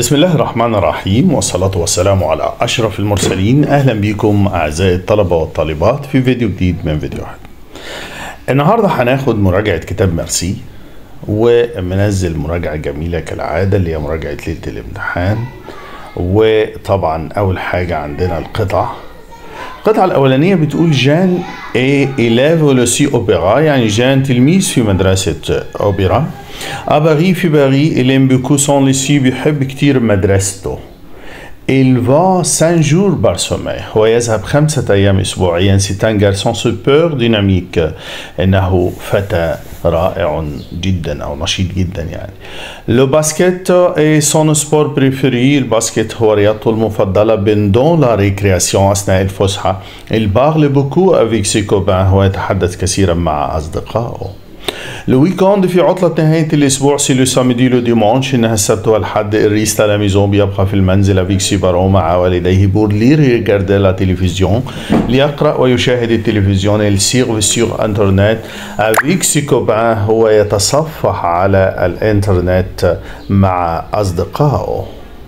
بسم الله الرحمن الرحيم والصلاة والسلام على أشرف المرسلين أهلا بكم أعزائي الطلبة والطالبات في فيديو جديد من فيديوهات النهاردة هناخد مراجعة كتاب ميرسي ومنزل مراجعة جميلة كالعادة اللي هي مراجعة ليلة الامتحان وطبعا أول حاجة عندنا القطع القطعة الأولانية بتقول جان اي إليف لوسي أوبرا يعني جان تلميذ في مدرسة أوبرا أباري في باري إليم بوكو سون ليسي بيحب كتير مدرسته Il va cinq jours par semaine هو يذهب خمسة أيام أسبوعيا C'est un garçon super dynamique إنه فتى رائع جدا أو نشيط جدا يعني لو باسكت est son sport préféré الباسكت هو رياضته المفضلة pendant la récréation أثناء الفسحة Il parle beaucoup avec ses copains هو يتحدث كثيرا مع أصدقائه الويكاند في عطلة نهاية الأسبوع سي لو سامدي لو ديمانش إنها السبت والحد الريست لا ميزون بيبقى في المنزل افيك سي بارون مع والديه بور لي ريغاردي لا تلفزيون ليقرأ ويشاهد التلفزيون السيغ سيغ انترنت افيك سي كوبان هو يتصفح على الانترنت مع أصدقائه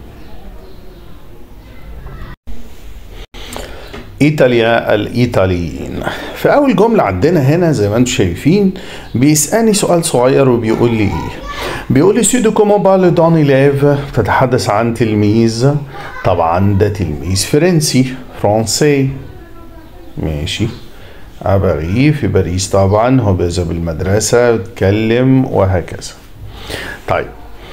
ايطاليا الايطاليين في اول جمله عندنا هنا زي ما انتم شايفين بيسالني سؤال صغير وبيقول لي ايه بيقول لي سيدو كومون بارل دون إليف تتحدث عن تلميذ طبعا ده تلميذ فرنسي فرنسي ماشي أباري في باريس طبعا هو بيذهب المدرسة بيتكلم وهكذا طيب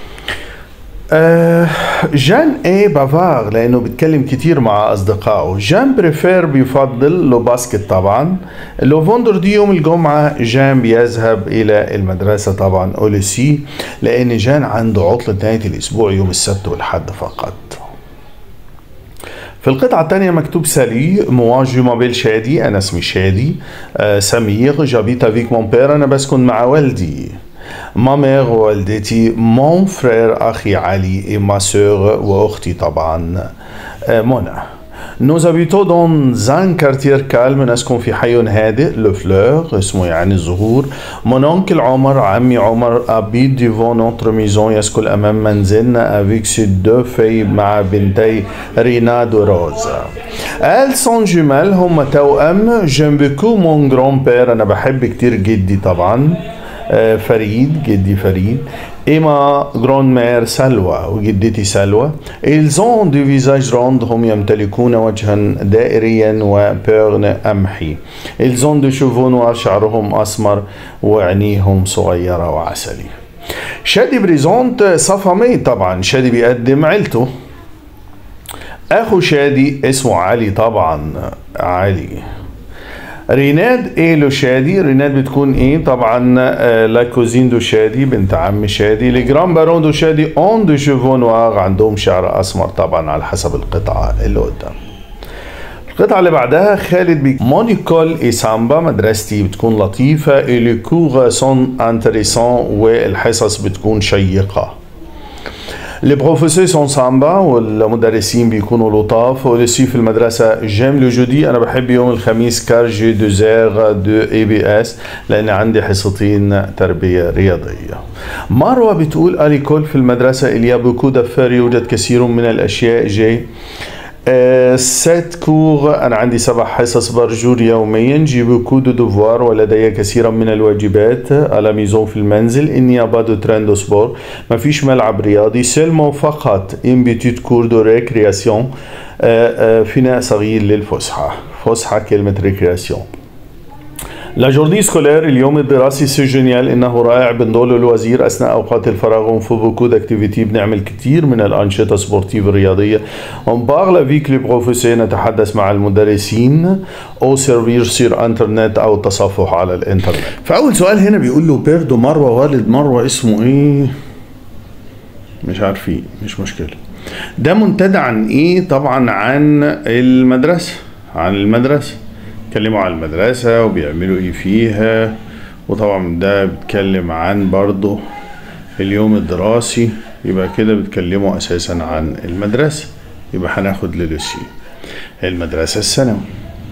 آه جان ايه بافار لانه بيتكلم كتير مع اصدقائه جان بريفير بيفضل لو باسكت طبعا لو فوندر دي يوم الجمعة جان بيذهب الى المدرسة طبعا اوليسي لان جان عنده عطلة نهاية الاسبوع يوم السبت والحد فقط في القطعة الثانية مكتوب سالي موا جو مابيل شادي أنا اسمي شادي آه سمير جابيت افيك مون بير أنا بسكن مع والدي ما مير والدتي مون فرير أخي علي إي ما سور وأختي طبعا منى Nous habitons dans un quartier calme نسكن في حي هادئ لو فلور اسمه يعني الزهور Mon oncle عمر عمي عمر habite devant notre maison يسكن أمام منزلنا avec ses deux filles مع بنتي ريناد وروزا Elles sont jumelles هم توأم J'aime beaucoup mon grand-père أنا بحب كتير جدي طبعا فريد جدي فريد إما جراند مير سلوى وجدتي سلوى ils ont des visages ronds هم يمتلكون وجها دائريا وبيرن قمحي ils ont des cheveux noirs شعرهم أسمر وعينيهم صغيرة وعسلي شادي بريزونت صفامي طبعا شادي بيقدم عيلته أخو شادي اسمه علي طبعا علي ريناد ايه لو شادي ريناد بتكون ايه طبعا آه لا كوزين دو شادي بنت عم شادي لي جران بارون دو شادي اون دو شيفو نوار عندهم شعر اسمر طبعا على حسب القطعه اللي قدام القطعة اللي بعدها خالد بيك مونيكول اي سامبا مدرستي بتكون لطيفة اي لي كور سون انتريسون والحصص بتكون شيقة لي بروفيسور سون سامبا والمدرسين بيكونوا لطاف ولسي في المدرسة جيم لو جودي أنا بحب يوم الخميس كار جي دو زيغ دو اي بي اس لأن عندي حصتين تربية رياضية مروة بتقول أليكول في المدرسة إليا بوكو دفار يوجد كثير من الأشياء جي أه سات كور أنا عندي سبع حصص برجور يوميا جي بوكو دو دوفوار ولدي كثيرا من الواجبات على ميزون في المنزل إني أبادو ترندو سبور ما فيش ملعب رياضي سيلمو فقط إن بيتيت كور دو ريكرياسيون أه أه فناء صغير للفسحة فسحة كلمة ريكرياسيون لا جوردي سكولير اليوم الدراسي سي جونيال انه رائع بنضل الوزير اثناء اوقات الفراغ في بوكو داكتيفيتي بنعمل كثير من الانشطه سبورتيف الرياضيه اون بارل افيك لي بروفيسور نتحدث مع المدرسين او سيرفير سير انترنت او التصفح على الانترنت فاول سؤال هنا بيقول له بيردو مروه والد مروه اسمه ايه مش عارفين مش مشكله ده منتدى عن ايه طبعا عن المدرسه عن المدرسه بيتكلموا عن المدرسة وبيعملوا ايه فيها وطبعا ده بيتكلم عن برضه اليوم الدراسي يبقى كده بيتكلموا اساسا عن المدرسة يبقى هناخد للوسي المدرسة الثانوي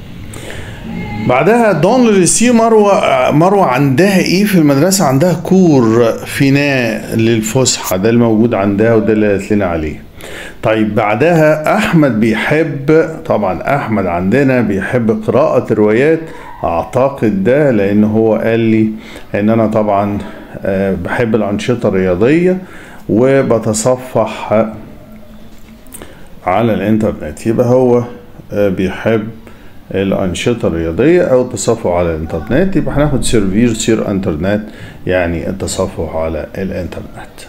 بعدها دون للسي مروة مروة عندها ايه في المدرسة عندها كور فناء للفسحة ده الموجود عندها وده اللي قالت لنا عليه طيب بعدها احمد بيحب طبعا احمد عندنا بيحب قراءة الروايات اعتقد ده لان هو قال لي ان انا طبعا آه، بحب الانشطة الرياضية وبتصفح على الانترنت يبقى هو آه، بيحب الأنشطة الرياضية أو التصفح على الإنترنت يبقى هناخد سيرفير سير إنترنت يعني التصفح على الإنترنت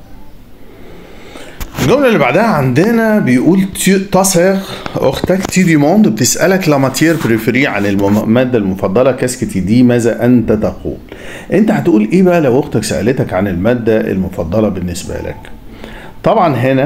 الجملة اللي بعدها عندنا بيقول تاسير أختك تي دي موند بتسألك لا ماتير بريفري عن المادة المفضلة كاسكتي دي ماذا أنت تقول أنت هتقول إيه بقى لو أختك سألتك عن المادة المفضلة بالنسبة لك طبعا هنا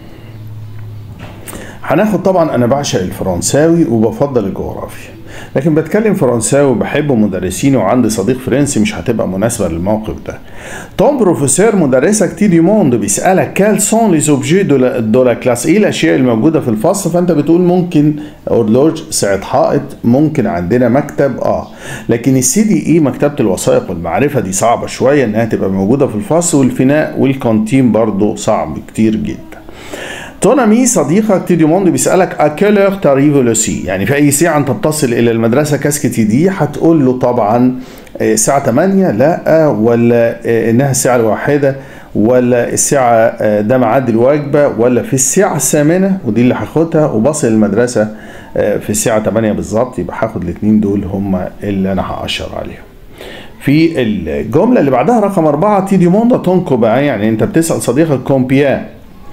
هناخد طبعا انا بعشق الفرنساوي وبفضل الجغرافيا لكن بتكلم فرنساوي وبحب مدرسيني وعندي صديق فرنسي مش هتبقى مناسبة للموقف ده توم بروفيسور مدرسك تي دي موند بيسألك كال سون لي زوبجي دو لا كلاس ايه الاشياء الموجودة في الفصل فانت بتقول ممكن اورلوج ساعة حائط ممكن عندنا مكتب اه لكن السي دي اي مكتبة الوثائق والمعرفة دي صعبة شوية انها تبقى موجودة في الفصل والفناء والكانتين برضو صعب كتير جدا تون امي صديقك تي موند بيسالك اكيلر تاريف لو سي يعني في اي ساعه انت بتصل الى المدرسه كاسكتي دي هتقول له طبعا الساعه 8 لا ولا انها الساعه الواحده ولا الساعة ده ميعاد الوجبة ولا في الساعة الثامنة ودي اللي هاخدها وبصل المدرسة في الساعة 8 بالظبط يبقى هاخد الاثنين دول هم اللي أنا هأشر عليهم. في الجملة اللي بعدها رقم أربعة تي دي موندا تونكو بقى يعني أنت بتسأل صديقك كومبيان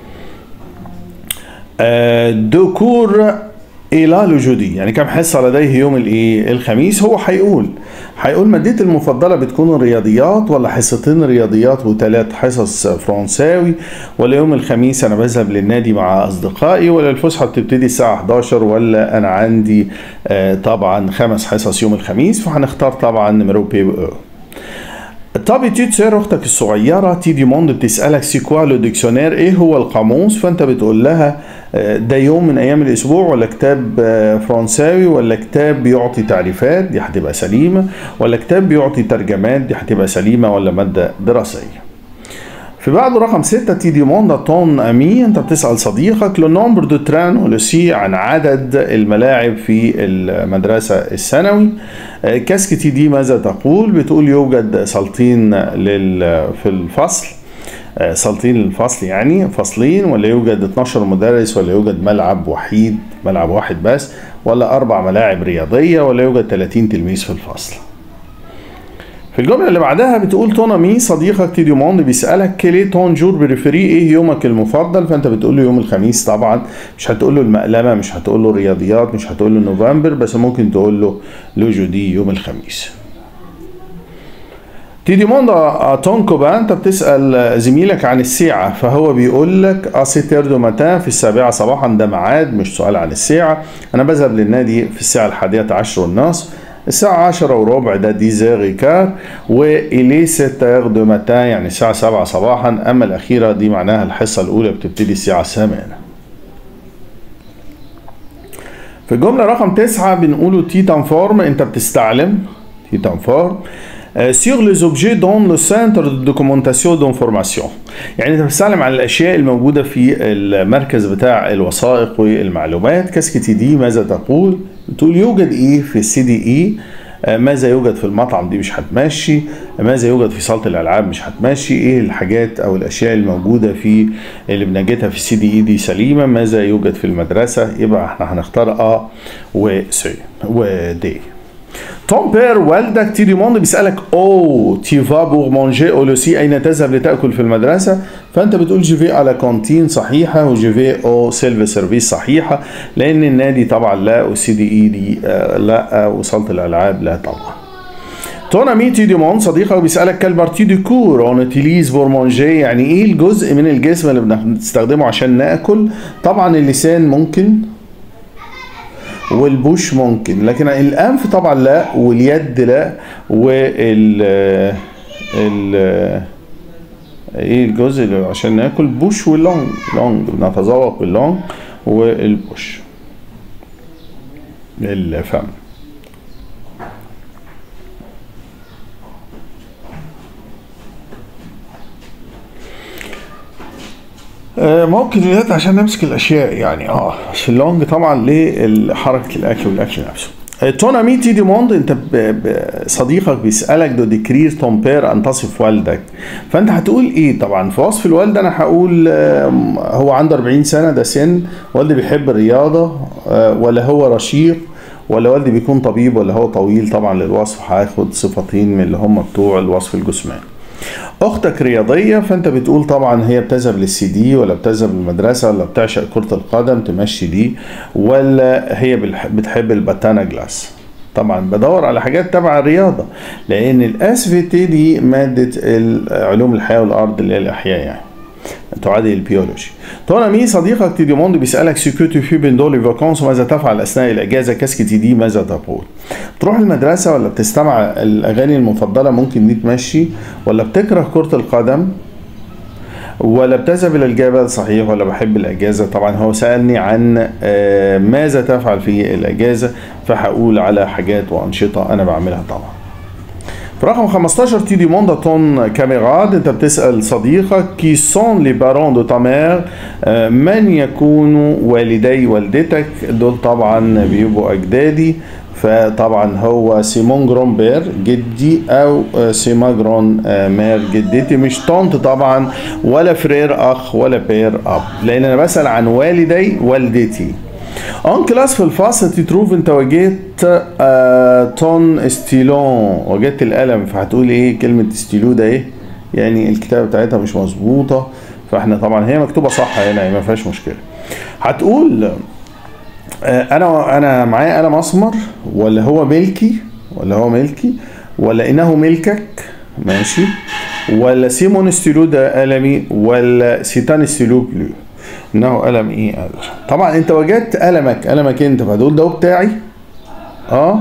دو كور الى لو جودي يعني كم حصه لديه يوم الايه الخميس هو هيقول هيقول مادتي المفضله بتكون الرياضيات ولا حصتين رياضيات وثلاث حصص فرنساوي ولا يوم الخميس انا بذهب للنادي مع اصدقائي ولا الفسحه بتبتدي الساعه 11 ولا انا عندي آه طبعا خمس حصص يوم الخميس فهنختار طبعا نمرو بي طب تي تسير اختك الصغيره تي دي موند بتسالك سي كوا لو ديكسيونير ايه هو القاموس فانت بتقول لها ده يوم من ايام الاسبوع ولا كتاب فرنساوي ولا كتاب بيعطي تعريفات دي هتبقى سليمه ولا كتاب بيعطي ترجمات دي هتبقى سليمه ولا ماده دراسيه في بعد رقم ستة تي دي موند طون أمي أنت بتسأل صديقك لو نومبر دو تران ولسي عن عدد الملاعب في المدرسة الثانوي كاسكتي دي ماذا تقول بتقول يوجد صالتين لل في الفصل صالتين للفصل يعني فصلين ولا يوجد 12 مدرس ولا يوجد ملعب وحيد ملعب واحد بس ولا أربع ملاعب رياضية ولا يوجد 30 تلميذ في الفصل في الجملة اللي بعدها بتقول تونا مي صديقك تي ديموند بيسألك كلي تون جور بريفري ايه يومك المفضل فانت بتقول له يوم الخميس طبعا مش هتقول له المقلمة مش هتقول له رياضيات مش هتقول له نوفمبر بس ممكن تقول له لو جودي يوم الخميس تي ديموند تونكو بقى انت بتسأل زميلك عن الساعة فهو بيقول لك اسيتير دو ماتان في السابعة صباحا ده ميعاد مش سؤال عن الساعة انا بذهب للنادي في الساعة الحادية عشر والنصف الساعة عشرة وربع ده ديزيغيكار وإلي ستة دو ماتان يعني الساعة سبعة صباحا أما الأخيرة دي معناها الحصة الأولى بتبتدي الساعة الثامنة في الجملة رقم تسعة بنقوله تيتان فورم أنت بتستعلم تيتان فورم sur les objets dans le centre de documentation d'information يعني انت بتستعلم على الاشياء الموجوده في المركز بتاع الوثائق والمعلومات كاسكتي دي ماذا تقول تقول يوجد ايه في السي دي اي ماذا يوجد في المطعم دي مش هتمشي ماذا يوجد في صاله الالعاب مش هتمشي ايه الحاجات او الاشياء الموجوده في اللي بنجدها في السي دي اي دي سليمه ماذا يوجد في المدرسه يبقى احنا هنختار ا وسي ودي توم بير والدك تي ديموند بيسالك او تي فا بور مانجي او لو سي اين تذهب لتاكل في المدرسه فانت بتقول جي في على كانتين صحيحه وجي في او سيلف سيرفيس صحيحه لان النادي طبعا لا والسي دي اي دي لا وصاله الالعاب لا طبعا تون امي تي ديموند صديقك بيسالك كال بارتي دو كور اون اوتيليز بور مانجي يعني ايه الجزء من الجسم اللي بنستخدمه عشان ناكل طبعا اللسان ممكن والبوش ممكن لكن الانف طبعا لا واليد لا وال ال ايه الجزء اللي عشان ناكل بوش واللونج لونج بنتذوق باللونج والبوش الفم آه، ممكن دلوقتي عشان نمسك الاشياء يعني اه شيلونج طبعا لحركه الاكل والاكل نفسه تونامي تي ديموند انت ب- ب- صديقك بيسالك دو ديكرير تون بير ان تصف والدك فانت هتقول ايه طبعا في وصف الوالد انا هقول آم، هو عنده 40 سنه ده سن والدي بيحب الرياضه آه، ولا هو رشيق ولا والدي بيكون طبيب ولا هو طويل طبعا للوصف هاخد صفتين من اللي هم بتوع الوصف الجسماني اختك رياضيه فانت بتقول طبعا هي بتذهب للسي دي ولا بتذهب للمدرسه ولا بتعشق كره القدم تمشي دي ولا هي بالح- بتحب الباتانا جلاس طبعا بدور على حاجات تبع الرياضه لان الاس في تي دي ماده ال- علوم الحياه والارض اللي هي الاحياء يعني تعادل البيولوجي تونامي صديقك تيديموند بيسألك سيكو تو في بين دول فاكونس ماذا تفعل أثناء الأجازة كاسكي تي دي ماذا تقول تروح المدرسة ولا بتستمع الأغاني المفضلة ممكن دي تمشي ولا بتكره كرة القدم ولا بتذهب إلى الجبل صحيح ولا بحب الأجازة طبعا هو سألني عن آه، ماذا تفعل في الأجازة فهقول على حاجات وأنشطة أنا بعملها طبعا في رقم 15 تي ديموند تون كاميراد انت بتسال صديقك كي سون لي بارون دو تا مير من يكون والدي والدتك دول طبعا بيبقوا اجدادي فطبعا هو سيمون جرونبير جدي او آه، سيما جرون آه، مير جدتي مش طنط طبعا ولا فرير اخ ولا بير اب لان انا بسال عن والدي والدتي اون كلاس في الفصل تتروف انت وجدت آه تون ستيلون وجدت القلم فهتقول ايه كلمة ستيلو ده ايه يعني الكتابة بتاعتها مش مظبوطة فاحنا طبعا هي مكتوبة صح هنا ما فيهاش مشكلة هتقول آه انا انا معايا قلم اسمر ولا هو ملكي ولا هو ملكي ولا انه ملكك ماشي ولا سيمون ستيلو ده قلمي ولا سيتان ستيلو بلو انه قلم ايه قلم طبعا انت وجدت قلمك قلمك انت فهتقول ده هو بتاعي اه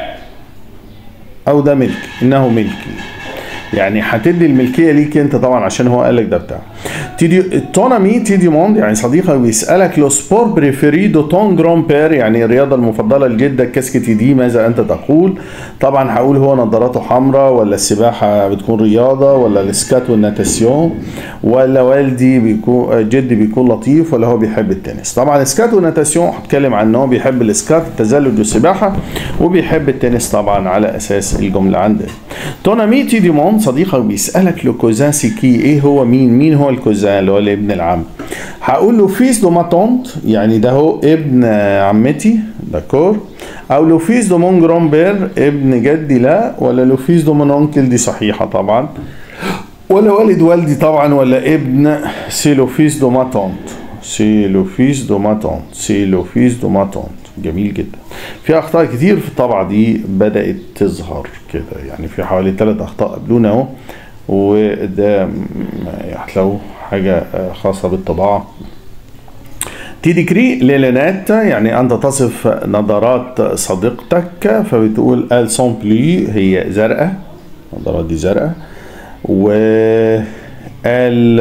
او ده ملكي انه ملكي يعني هتدي الملكيه ليك انت طبعا عشان هو قال لك ده بتاعه تيدي تونامي تيدي موند يعني صديقك بيسالك لو سبور بريفيري دو تون جران بير يعني الرياضه المفضله لجدك كاسكتي دي ماذا انت تقول طبعا هقول هو نظاراته حمراء ولا السباحه بتكون رياضه ولا الاسكات والناتاسيون ولا والدي بيكون جدي بيكون لطيف ولا هو بيحب التنس طبعا الاسكات والناتاسيون هتكلم عن ان هو بيحب الاسكات التزلج والسباحه وبيحب التنس طبعا على اساس الجمله عندنا تونامي تيدي موند صديقك بيسالك لو كوزان سيكي ايه هو مين مين هو الكوزان اللي هو ابن العم هقول له فيس دو ما تونت يعني ده هو ابن عمتي داكور او لو فيس دو مون جران بير ابن جدي لا ولا لو فيس دو مون اونكل دي صحيحه طبعا ولا والد والدي طبعا ولا ابن سي لو فيس دو ما تونت سي لو فيس دو ما تونت سي لو فيس دو ما تونت جميل جدا في اخطاء كتير في الطبعه دي بدات تظهر كده يعني في حوالي ثلاث اخطاء قبلونا اهو وده م- هتلاقوا حاجه آه، خاصه بالطباعه تيديكري ليلينات يعني أنت تصف نظرات صديقتك فبتقول ال سون بلي هي زرقاء النظارات دي زرقاء و ال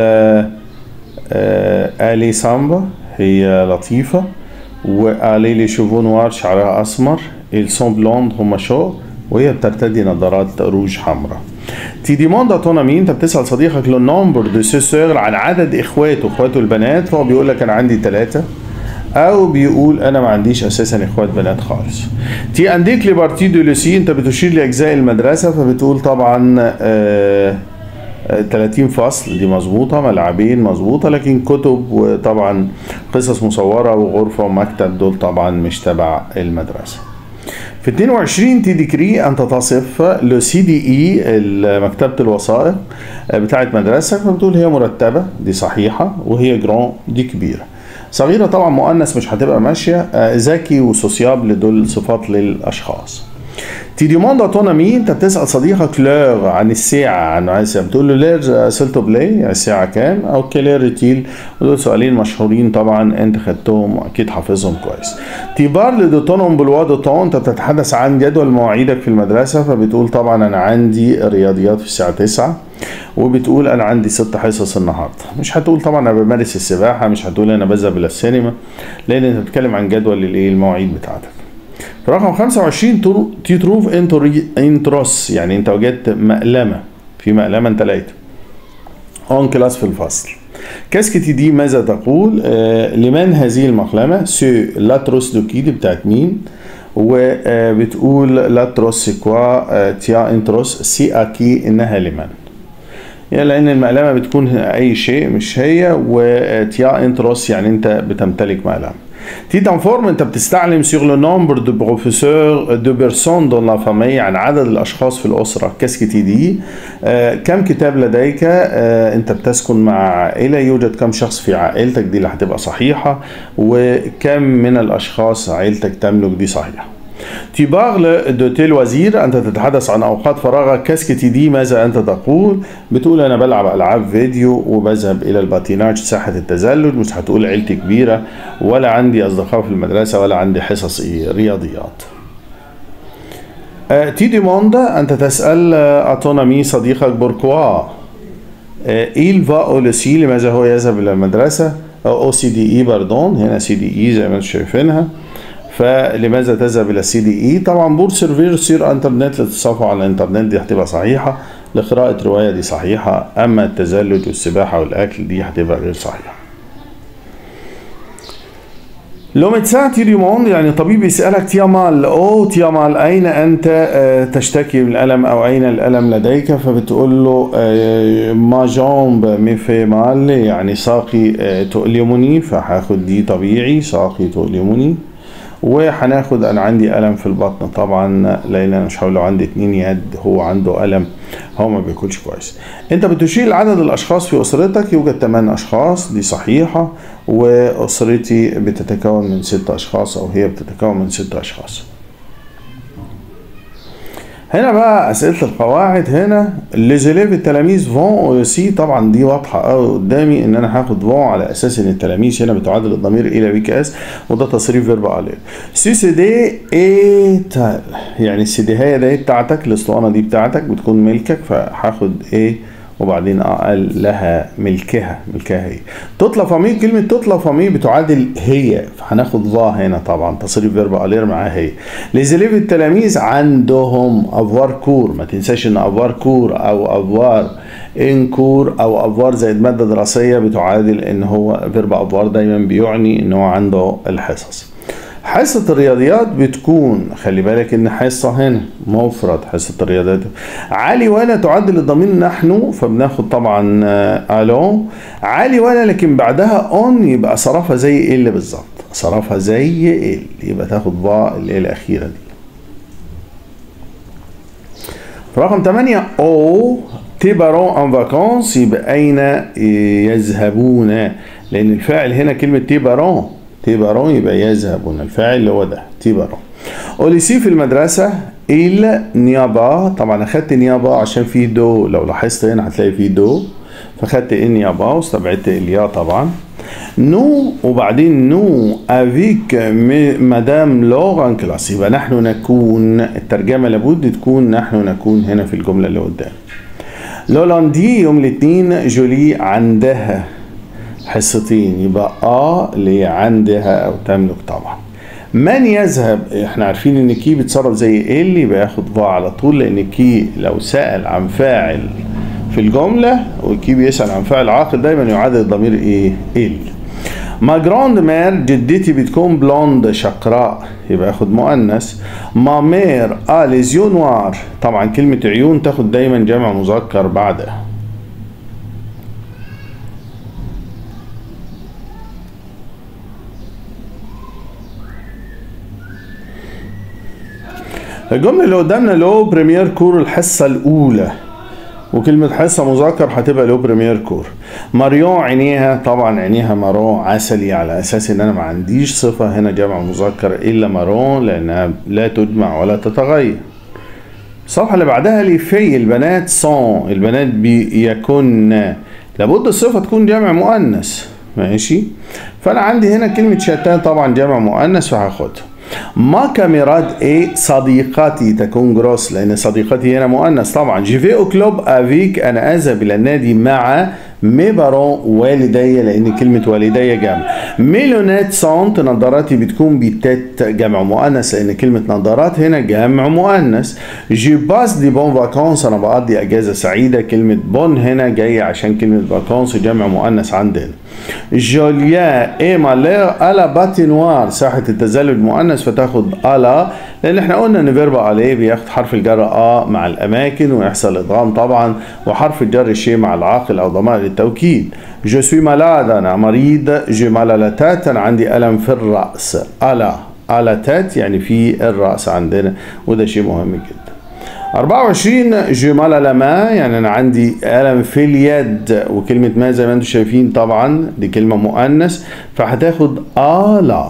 الي سامبا هي لطيفة والي لي شوفو نوار شعرها أسمر ils sont blondes هما شو وهي بترتدي نظارات روج حمراء تي ديموند ا تون امي انت بتسال صديقك لو نومبر دو سيسور عن عدد اخواته اخواته البنات فهو بيقول لك انا عندي ثلاثه او بيقول انا ما عنديش اساسا اخوات بنات خالص تي عندك لي بارتي دو لوسي انت بتشير لاجزاء المدرسه فبتقول طبعا آه آه، 30 فصل دي مظبوطة ملعبين مظبوطة لكن كتب وطبعا قصص مصورة وغرفة ومكتب دول طبعا مش تبع المدرسة في 22 تي ديكري انت تصف لو سي دي اي مكتبه الوثائق بتاعت مدرستك فبتقول هي مرتبه دي صحيحه وهي جران دي كبيره صغيره طبعا مؤنث مش هتبقى ماشيه آه، ذكي وسوسيابل دول صفات للاشخاص تي ديموند اوتونومي انت بتسال صديقك لور عن الساعه عن عن الساعه بتقول له لير سيلتو بلاي يعني الساعه كام او كيلير ريتيل ودول سؤالين مشهورين طبعا انت خدتهم واكيد حافظهم كويس تي بارل دو تونوم بلوا دو تون انت بتتحدث عن جدول مواعيدك في المدرسه فبتقول طبعا انا عندي رياضيات في الساعه 9 وبتقول انا عندي ست حصص النهارده مش هتقول طبعا انا بمارس السباحه مش هتقول انا بذهب الى السينما لان انت بتتكلم عن جدول الايه المواعيد بتاعتك في رقم 25 ترو- تيتروف انتوري- انتروس يعني انت وجدت مقلمه في مقلمه انت لقيتها اون كلاس في الفصل كاسكتي دي ماذا تقول آه لمن هذه المقلمة سو لاتروس دوكي دي بتاعت مين وبتقول لاتروس كوا تيا انتروس سي اكي انها لمن يعني لان المقلمه بتكون اي شيء مش هي وتيا انتروس يعني انت بتمتلك مقلمه تي تنفورم انت بتستعلم سيغ لو نومبر دو بروفيسور دو بيرسون دون لا فامي يعني عدد الاشخاص في الاسره كاسكتي دي آه كم كتاب لديك آه انت بتسكن مع عائله يوجد كم شخص في عائلتك دي اللي هتبقى صحيحه وكم من الاشخاص عائلتك تملك دي صحيحه Tu parles de tes loisirs أنت تتحدث عن أوقات فراغك كاسكتي دي ماذا أنت تقول بتقول أنا بلعب ألعاب فيديو وبذهب إلى الباتيناج ساحة التزلج مش هتقول عيلتي كبيرة ولا عندي أصدقاء في المدرسة ولا عندي حصص رياضيات تي ديموند أنت تسأل أتونامي صديقك بوركوا إيل فا أو لسي لماذا هو يذهب إلى المدرسة أو سي دي إي باردون هنا سي دي إي زي ما انتم شايفينها فلماذا تذهب الى السي دي اي طبعا بور سيرفير سير انترنت للتصفح على الانترنت دي هتبقى صحيحه لقراءة رواية دي صحيحة أما التزلج والسباحة والأكل دي هتبقى غير صحيحة لو متساع تيريموند يعني طبيب يسألك تيامال أو تيامال أين أنت تشتكي من الألم أو أين الألم لديك فبتقول له ما جامب مي في مال يعني ساقي تؤلمني فهاخد دي طبيعي ساقي تؤلمني وهناخد انا عندي الم في البطن طبعا لان انا مش هقول لو عندي اتنين يد هو عنده الم هو ما بياكلش كويس انت بتشير عدد الاشخاص في اسرتك يوجد 8 اشخاص دي صحيحه واسرتي بتتكون من ست اشخاص او هي بتتكون من ست اشخاص هنا بقى اسئله القواعد هنا ليزيليف التلاميذ فون سي طبعا دي واضحه قوي قدامي ان انا هاخد فون على اساس ان التلاميذ هنا بتعادل الضمير الى بي كاس وده تصريف فيرب عليه سي سي دي اي تال يعني السي دي هي دي بتاعتك الاسطوانه دي بتاعتك بتكون ملكك فهاخد ايه وبعدين قال لها ملكها ملكها هي تطلع فامي كلمة تطلع فامي بتعادل هي فهناخد ظا هنا طبعا تصريف فيرب الير معاها هي ليزليف التلاميذ عندهم افوار كور ما تنساش ان افوار كور او افوار ان كور او افوار زائد مادة دراسية بتعادل ان هو فيرب افوار دايما بيعني ان هو عنده الحصص حصة الرياضيات بتكون خلي بالك ان حصة هنا مفرد حصة الرياضيات علي وانا تعدل الضمير نحن فبناخد طبعا الو علي وانا لكن بعدها اون يبقى صرفها زي ال بالظبط صرفها زي ال يبقى تاخد با اللي هي الاخيرة دي رقم 8 او تيبارون ان فاكونس يبقى اين يذهبون لان الفاعل هنا كلمة تيبارون تيبارون يبقى يذهبون الفاعل اللي هو ده تيبارون اوليسي في المدرسة إل نيابا طبعا أخدت نيابا عشان في دو لو لاحظت هنا هتلاقي في دو فخدت النيابا واستبعدت اليا طبعا نو وبعدين نو افيك مدام لوران كلاس يبقى نحن نكون الترجمة لابد تكون نحن نكون هنا في الجملة اللي قدام لولاندي يوم الاثنين جولي عندها حصتين يبقى اه اللي عندها او تملك طبعا من يذهب احنا عارفين ان كي بيتصرف زي اللي يبقى ياخد فا على طول لان كي لو سأل عن فاعل في الجملة وكي بيسأل عن فاعل عاقل دايما يعادل الضمير ايه ال ما جراند مير جدتي بتكون بلوند شقراء يبقى ياخد مؤنث ما مير اه ليزيون نوار طبعا كلمة عيون تاخد دايما جمع مذكر بعدها الجملة اللي قدامنا لو بريمير كور الحصة الأولى وكلمة حصة مذكر هتبقى لو بريمير كور ماريون عينيها طبعا عينيها مارون عسلي على أساس إن أنا ما عنديش صفة هنا جمع مذكر إلا مارون لأنها لا تجمع ولا تتغير الصفحة اللي بعدها لي في البنات صون البنات بيكن لابد الصفة تكون جمع مؤنث ماشي فأنا عندي هنا كلمة شتان طبعا جمع مؤنث فهاخدها ما كاميرات ايه صديقتي تكون جروس لان صديقتي هنا مؤنث طبعا جيفي او كلوب افيك انا اذهب الى النادي مع مي بارون والدي لان كلمه والدي جمع ميلونات سونت نظاراتي بتكون بتات جمع مؤنث لان كلمه نظارات هنا جمع مؤنث جي باس دي بون فاكونس انا بقضي اجازه سعيده كلمه بون هنا جايه عشان كلمه فاكونس جمع مؤنث عندنا جوليا اي مالير الا باتينوار ساحه التزلج مؤنث فتاخد الا لان احنا قلنا ان فيرب عليه بياخد حرف الجر ا مع الاماكن ويحصل ادغام طبعا وحرف الجر الشيء مع العاقل او ضمائر التوكيد جو سوي مالاد انا مريض جو مالالتات انا عندي الم في الراس الا التات يعني في الراس عندنا وده شيء مهم جدا 24 جمال لما يعني انا عندي الم في اليد وكلمه ما زي ما انتم شايفين طبعا دي كلمه مؤنث فهتاخد الا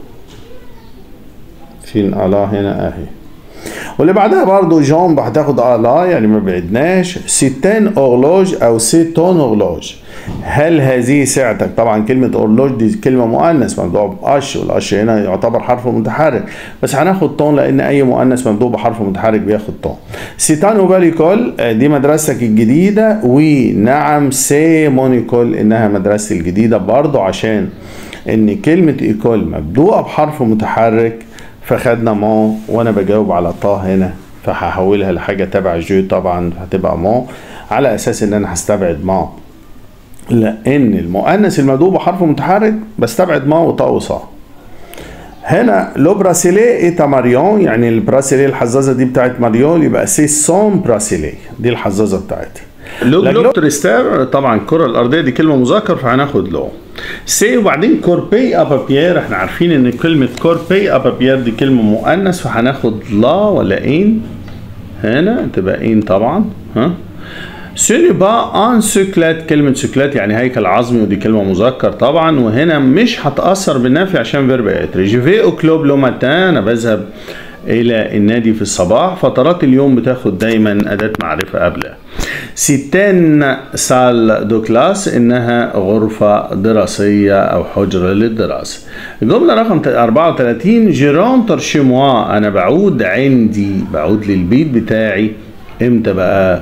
فين الا هنا اهي واللي بعدها برضو جامب هتاخد الا يعني ما بعدناش ستان اورلوج او ستون اورلوج هل هذه ساعتك طبعا كلمة اورلوج دي كلمة مؤنث مبدوع بأش والأش هنا يعتبر حرف متحرك بس هناخد طون لأن أي مؤنث مبدوع بحرف متحرك بياخد طون سيتان وباليكول دي مدرستك الجديدة ونعم سي مونيكول إنها مدرستي الجديدة برضو عشان إن كلمة إيكول مبدوءة بحرف متحرك فخدنا ما وانا بجاوب على طا هنا فهحولها لحاجه تبع جو طبعا هتبقى ما على اساس ان انا هستبعد ما لان المؤنث المدوب بحرف متحرك بستبعد ما وطا وصا هنا لو براسيلي ايتا ماريون يعني البراسيلي الحزازه دي بتاعت ماريون يبقى سي سون براسيلي دي الحزازه بتاعتها لو جلوب تريستير طبعا الكره الارضيه دي كلمه مذكر فهناخد لو سي وبعدين كوربي ابابيير احنا عارفين ان كلمه كوربي ابابيير دي كلمه مؤنث فهناخد لا ولا ان هنا تبقى ان طبعا ها سوني با ان سوكلات كلمة سوكلات يعني هيكل عظمي ودي كلمة مذكر طبعا وهنا مش هتأثر بالنفي عشان فيرب اتري جيفي او كلوب لو ماتان انا بذهب الى النادي في الصباح فترات اليوم بتاخد دايما اداة معرفة قبلها ستين سال دو كلاس انها غرفة دراسية او حجرة للدراسة الجملة رقم 34 جيرونتر شموا انا بعود عندي بعود للبيت بتاعي امتى بقى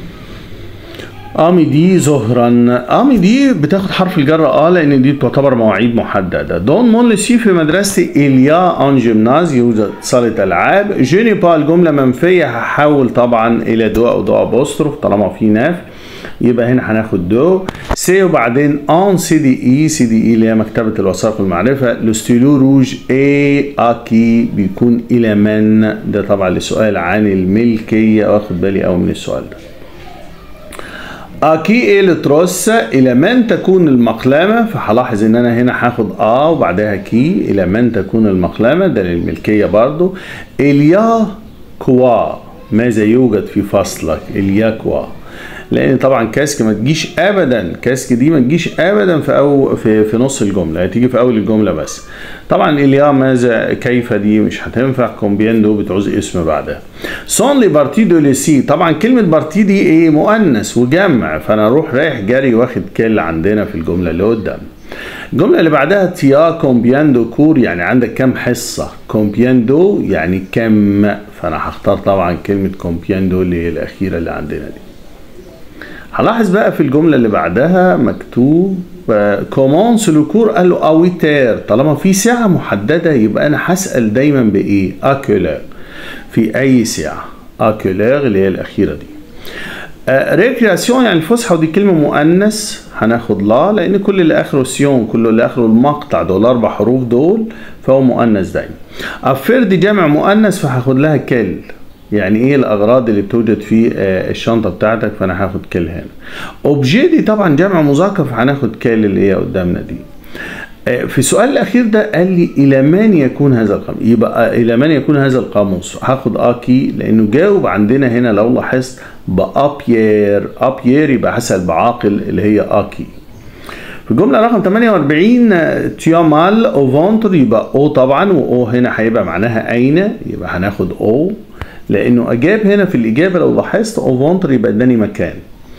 امي دي ظهرا امي دي بتاخد حرف الجر اه لان دي تعتبر مواعيد محدده دون مون لسي في مدرستي اليا ان جيمناز يوجد صاله العاب جيني با الجمله منفيه هحول طبعا الى دو او دو ابوستروف طالما في ناف يبقى هنا هناخد دو سي وبعدين ان سي دي اي سي دي اي اللي هي مكتبه الوثائق والمعرفه لو ستيلو روج اي اكي بيكون الى من ده طبعا لسؤال عن الملكيه واخد بالي قوي من السؤال ده اكي ايه التروس الى من تكون المقلمه فهلاحظ ان انا هنا هاخد ا وبعدها كي الى من تكون المقلمه ده للملكيه برضو اليا كوا ماذا يوجد في فصلك اليا كوا لان طبعا كاسك ما تجيش ابدا كاسك دي ما تجيش ابدا في أو في في نص الجمله هتيجي في اول الجمله بس طبعا اليا ماذا كيف دي مش هتنفع كومبياندو بتعوز اسم بعدها سون لي بارتي دو ليسي طبعا كلمه بارتي دي ايه مؤنث وجمع فانا اروح رايح جري واخد كل عندنا في الجمله اللي قدام الجملة اللي بعدها تيا كومبياندو كور يعني عندك كم حصة كومبياندو يعني كم فأنا هختار طبعا كلمة كومبياندو اللي هي الأخيرة اللي عندنا دي هلاحظ بقى في الجملة اللي بعدها مكتوب كومون سلوكور قال له اويتير طالما في ساعة محددة يبقى أنا هسأل دايما بإيه؟ أكولير في أي ساعة أكولير اللي هي الأخيرة دي ريكرياسيون يعني الفسحة ودي كلمة مؤنث هناخد لا لأن كل اللي آخره سيون كل اللي آخره المقطع دول الأربع حروف دول فهو مؤنث دايما أفير دي جمع مؤنث فهاخد لها كل يعني ايه الاغراض اللي بتوجد في الشنطه بتاعتك فانا هاخد كل هنا اوبجي دي طبعا جمع مذكر فهناخد كل اللي هي قدامنا دي في السؤال الاخير ده قال لي الى من يكون هذا القاموس يبقى الى من يكون هذا القاموس هاخد اكي لانه جاوب عندنا هنا لو لاحظت بابيير ابيير يبقى هسال بعاقل اللي هي اكي في الجملة رقم 48 تيامال او فونتر يبقى او طبعا واو هنا هيبقى معناها اين يبقى هناخد او لانه اجاب هنا في الاجابه لو لاحظت اوفونتر يبقى اداني مكان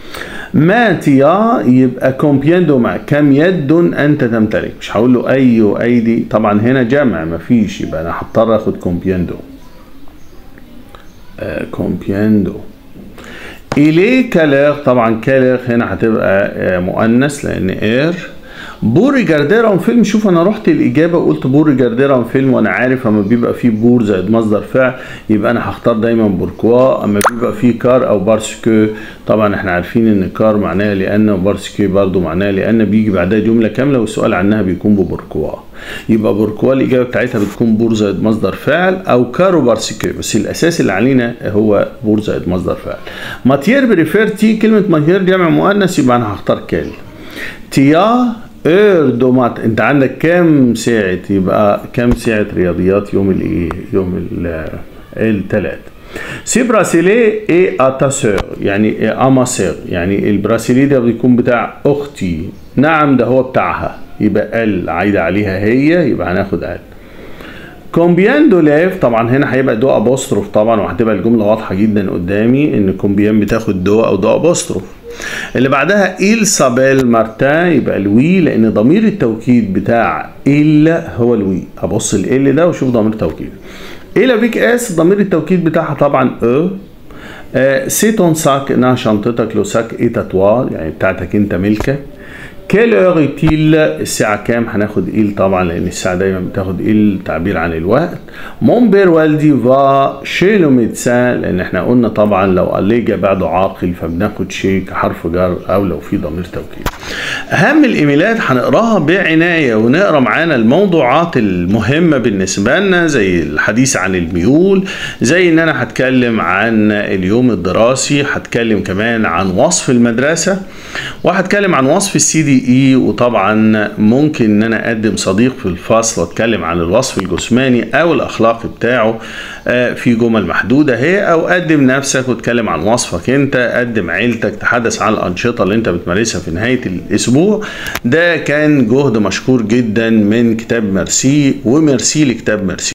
ماتيا يبقى كومبيندو مع كم يد انت تمتلك مش هقول له اي وايدي طبعا هنا جمع مفيش يبقى انا هضطر اخد كومبيندو آه كومبيندو إليه كالير طبعا كالير هنا هتبقى آه، مؤنث لأن إير بور ريجاردير اون فيلم شوف انا رحت الاجابه وقلت بور ريجاردير اون فيلم وانا عارف اما بيبقى فيه بور زائد مصدر فعل يبقى انا هختار دايما بوركوا اما بيبقى فيه كار او بارسكو طبعا احنا عارفين ان كار معناها لان وبارسكو برضو معناها لان بيجي بعدها جمله كامله والسؤال عنها بيكون ببوركوا يبقى بوركوا الاجابه بتاعتها بتكون بور زائد مصدر فعل او كارو بارسكو بس الاساس اللي علينا هو بور زائد مصدر فعل ماتير بريفيرتي كلمه ماتير جمع مؤنث يبقى انا هختار كالي تيا اير دومات انت عندك كام ساعة يبقى كام ساعة رياضيات يوم الايه يوم الثلاث سي براسيلي اي اتاسور يعني اماسير يعني البراسيلي ده بيكون بتاع اختي نعم ده هو بتاعها يبقى ال عايدة عليها هي يبقى هناخد ال كومبيان دولاف طبعا هنا هيبقى دو ابوستروف طبعا وهتبقى الجمله واضحه جدا قدامي ان كومبيان بتاخد دو او دو ابوستروف اللي بعدها إيل سابيل مارتان يبقى الوي لأن ضمير التوكيد بتاع إل هو الوي أبص الإل ده وشوف ضمير التوكيد إلى بيك إس ضمير التوكيد بتاعها طبعا أو سي تون ساك انها شنطتك لو ساك اي تاتوا يعني بتاعتك انت ملكك كيل اور تيل الساعة كام هناخد إيل طبعا لأن الساعة دايما بتاخد إيل تعبير عن الوقت مون بير والدي فا شي لو ميدسان لأن احنا قلنا طبعا لو أليجا بعده عاقل فبناخد شي كحرف جر أو لو في ضمير توكيد أهم الإيميلات هنقراها بعناية ونقرا معانا الموضوعات المهمة بالنسبة لنا زي الحديث عن الميول زي إن أنا هتكلم عن اليوم الدراسي هتكلم كمان عن وصف المدرسة وهتكلم عن وصف السي دي اي وطبعا ممكن ان انا اقدم صديق في الفصل واتكلم عن الوصف الجسماني او الاخلاقي بتاعه آه، في جمل محدوده هي او قدم نفسك واتكلم عن وصفك انت قدم عيلتك تحدث عن الانشطه اللي انت بتمارسها في نهايه الاسبوع ده كان جهد مشكور جدا من كتاب ميرسي وميرسي لكتاب ميرسي